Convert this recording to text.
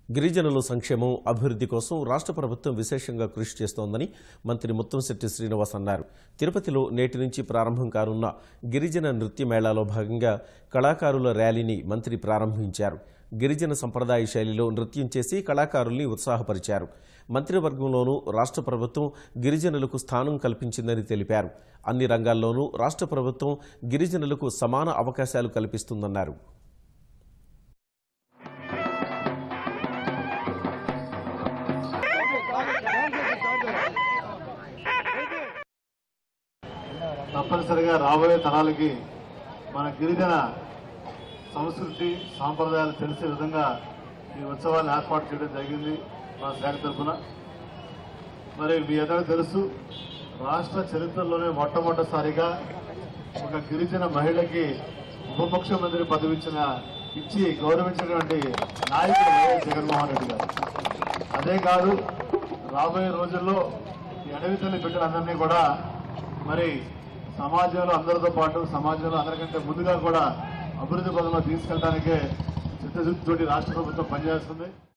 గిరిజనుల సంక్షేమం అభివృద్ధి కోసం రాష్ట్ర ప్రభుత్వం విశేషంగా కృషి చేస్తోందని మంత్రి ముత్తంశెట్టి శ్రీనివాస్ అన్నారు తిరుపతిలో నేటి నుంచి ప్రారంభం కానున్న గిరిజన నృత్య మేళాలో భాగంగా కళాకారుల ర్యాలీని మంత్రి ప్రారంభించారు గిరిజన సంప్రదాయ శైలిలో నృత్యం చేసి కళాకారుల్ని ఉత్సాహపరిచారు మంత్రివర్గంలోనూ రాష్ట్ర ప్రభుత్వం గిరిజనులకు స్థానం కల్పించిందని తెలిపారు అన్ని రంగాల్లోనూ రాష్ట్ర ప్రభుత్వం గిరిజనులకు సమాన అవకాశాలు కల్పిస్తుందన్నారు తప్పనిసరిగా రాబోయే తరాలకి మన గిరిజన సంస్కృతి సాంప్రదాయాలు తెలిసే విధంగా ఈ ఉత్సవాన్ని ఏర్పాటు చేయడం జరిగింది మా శాఖ తరఫున మరి మీ అందరికీ తెలుసు రాష్ట్ర చరిత్రలోనే మొట్టమొదటిసారిగా ఒక గిరిజన మహిళకి ఉప ముఖ్యమంత్రి పదవి ఇచ్చిన ఇచ్చి గౌరవించినటువంటి నాయకుడు వైఎస్ జగన్మోహన్ రెడ్డి గారు అదే కాదు రాబోయే రోజుల్లో ఈ అడవి తల్లి బిడ్డలందరినీ కూడా మరి సమాజంలో అందరితో పాటు సమాజంలో అందరికంటే ముందుగా కూడా అభివృద్ధి పదంలో తీసుకెళ్ళడానికే చిత్తశుద్ధితోటి రాష్ట్ర ప్రభుత్వం పనిచేస్తుంది